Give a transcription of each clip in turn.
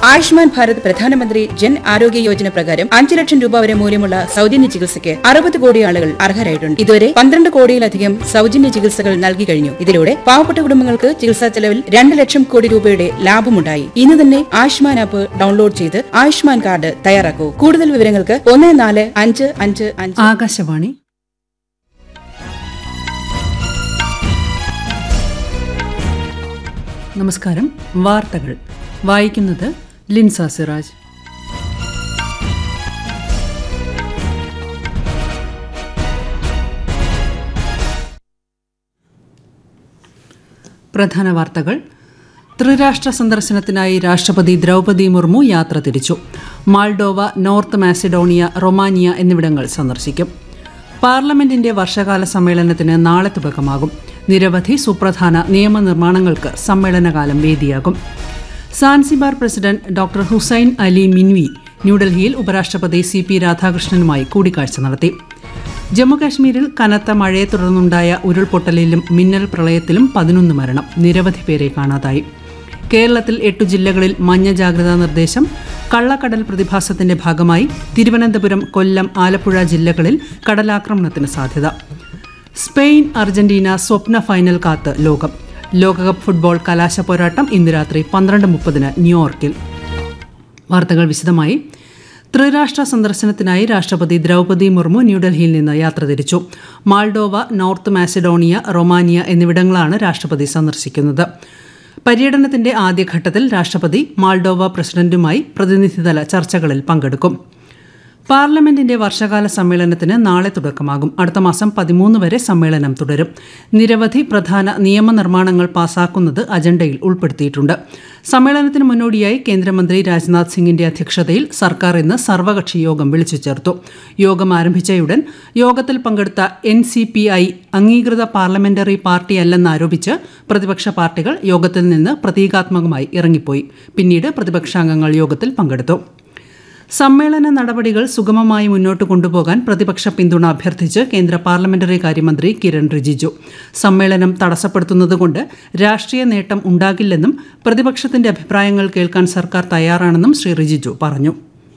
ആയുഷ്മാൻ ഭാരത് പ്രധാനമന്ത്രി ജൻ ആരോഗ്യ യോജന പ്രകാരം അഞ്ച് ലക്ഷം രൂപ വരെ മൂല്യമുള്ള സൗജന്യ ചികിത്സയ്ക്ക് അറുപത് കോടി ആളുകൾ അർഹരായിട്ടുണ്ട് ഇതുവരെ പന്ത്രണ്ട് കോടിയിലധികം സൗജന്യ ചികിത്സകൾ നൽകി കഴിഞ്ഞു ഇതിലൂടെ പാവപ്പെട്ട കുടുംബങ്ങൾക്ക് ചികിത്സാ ചെലവിൽ രണ്ട് ലക്ഷം കോടി രൂപയുടെ ലാഭമുണ്ടായി ഇന്ന് തന്നെ ആയുഷ്മാൻ ആപ്പ് ഡൗൺലോഡ് ചെയ്ത് ആയുഷ്മാൻ കാർഡ് തയ്യാറാക്കൂ കൂടുതൽ വിവരങ്ങൾക്ക് ഒന്ന് നാല് അഞ്ച് അഞ്ച് അഞ്ച് ആകാശവാണി നമസ്കാരം വാർത്തകൾ വായിക്കുന്നത് ലിൻസ സിറാജ് പ്രധാന വാർത്തകൾ ത്രിരാഷ്ട്ര സന്ദർശനത്തിനായി രാഷ്ട്രപതി ദ്രൗപദി മുർമു യാത്ര തിരിച്ചു മാൾഡോവ നോർത്ത് മാസിഡോണിയ റൊമാനിയ എന്നിവിടങ്ങൾ സന്ദർശിക്കും പാർലമെന്റിന്റെ വർഷകാല സമ്മേളനത്തിന് നാളെ തുടക്കമാകും നിരവധി സുപ്രധാന നിയമനിർമ്മാണങ്ങൾക്ക് സമ്മേളനകാലം വേദിയാകും Zanzibar president doctor Hussein Ali Mwinyi ന്യൂഡൽഹിയിൽ ഉപരാഷ്ട്രപതി സി പി രാധാകൃഷ്ണനുമായി കൂടിക്കാഴ്ച നടത്തി ജമ്മുകാശ്മീരിൽ കനത്ത മഴയെ തുടർന്നുണ്ടായ ഉരുൾപൊട്ടലിലും മിന്നൽ പ്രളയത്തിലും പതിനൊന്ന് മരണം നിരവധി പേരെ കാണാതായി കേരളത്തിൽ എട്ടു ജില്ലകളിൽ മഞ്ഞ ജാഗ്രതാ നിർദ്ദേശം കള്ളക്കടൽ പ്രതിഭാസത്തിന്റെ ഭാഗമായി തിരുവനന്തപുരം കൊല്ലം ആലപ്പുഴ ജില്ലകളിൽ കടലാക്രമണത്തിന് സാധ്യത സ്പെയിൻ അർജന്റീന സ്വപ്ന ഫൈനൽ കാത്ത് ലോകം ലോകകപ്പ് ഫുട്ബോൾ കലാശ പോരാട്ടം ഇന്ന് രാത്രി പന്ത്രണ്ട് മുപ്പതിന് ന്യൂയോർക്കിൽ വാർത്തകൾ വിശദമായി ത്രിരാഷ്ട്ര സന്ദർശനത്തിനായി രാഷ്ട്രപതി ദ്രൗപദി മുർമു ന്യൂഡൽഹിയിൽ നിന്ന് യാത്ര തിരിച്ചു മാൾഡോവ നോർത്ത് മാസിഡോണിയ റൊമാനിയ എന്നിവിടങ്ങളാണ് രാഷ്ട്രപതി സന്ദർശിക്കുന്നത് പര്യടനത്തിന്റെ ആദ്യഘട്ടത്തിൽ രാഷ്ട്രപതി മാൾഡോവ പ്രസിഡന്റുമായി പ്രതിനിധിതല ചർച്ചകളിൽ പങ്കെടുക്കും പാർലമെന്റിന്റെ വർഷകാല സമ്മേളനത്തിന് നാളെ തുടക്കമാകും അടുത്ത മാസം പതിമൂന്ന് വരെ സമ്മേളനം തുടരും നിരവധി പ്രധാന നിയമനിർമ്മാണങ്ങൾ പാസാക്കുന്നത് അജണ്ടയിൽ ഉൾപ്പെടുത്തിയിട്ടുണ്ട് സമ്മേളനത്തിന് മുന്നോടിയായി കേന്ദ്രമന്ത്രി രാജ്നാഥ് സിംഗിന്റെ അധ്യക്ഷതയിൽ സർക്കാർ ഇന്ന് സർവകക്ഷി യോഗം വിളിച്ചു ചേർത്തു യോഗം ആരംഭിച്ചയുടൻ യോഗത്തിൽ പങ്കെടുത്ത എൻ സി പി ഐ അംഗീകൃത പാർലമെന്ററി പാർട്ടിയല്ലെന്നാരോപിച്ച് പ്രതിപക്ഷ പാർട്ടികൾ യോഗത്തിൽ നിന്ന് പ്രതീകാത്മകമായി ഇറങ്ങിപ്പോയി പിന്നീട് പ്രതിപക്ഷാംഗങ്ങൾ യോഗത്തിൽ പങ്കെടുത്തു സമ്മേളന നടപടികൾ സുഗമമായി മുന്നോട്ട് കൊണ്ടുപോകാൻ പ്രതിപക്ഷ പിന്തുണ അഭ്യർത്ഥിച്ച് കേന്ദ്ര പാർലമെന്ററി കാര്യമന്ത്രി കിരൺ റിജിജു സമ്മേളനം തടസ്സപ്പെടുത്തുന്നതുകൊണ്ട് രാഷ്ട്രീയ നേട്ടം ഉണ്ടാകില്ലെന്നും പ്രതിപക്ഷത്തിന്റെ അഭിപ്രായങ്ങൾ കേൾക്കാൻ സർക്കാർ തയ്യാറാണെന്നും ശ്രീ റിജിജു പറഞ്ഞു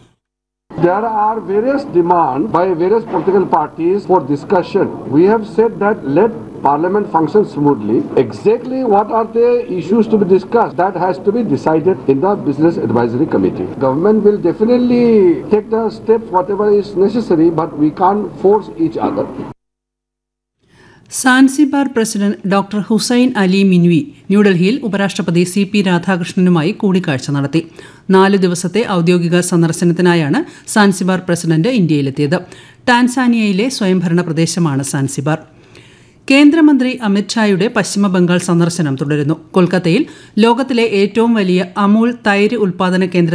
There are various demands by various political parties for discussion. We have said that let Parliament function smoothly. Exactly what are the issues to be discussed? That has to be decided in the Business Advisory Committee. Government will definitely take the steps whatever is necessary, but we can't force each other. Zanzibar president doctor Hussein Ali Mwinyi ന്യൂഡൽഹിയിൽ ഉപരാഷ്ട്രപതി C P രാധാകൃഷ്ണനുമായി കൂടിക്കാഴ്ച നടത്തി നാല് ദിവസത്തെ ഔദ്യോഗിക സന്ദർശനത്തിനായാണ് Zanzibar president ഇന്ത്യയിലെത്തിയത് ടാൻസാനിയയിലെ സ്വയംഭരണ പ്രദേശമാണ് Zanzibar കേന്ദ്രമന്ത്രി അമിത്ഷായുടെ പശ്ചിമബംഗാൾ സന്ദർശനം തുടരുന്നു കൊൽക്കത്തയിൽ ലോകത്തിലെ ഏറ്റവും വലിയ അമൂൽ തൈര് ഉൽപാദന കേന്ദ്ര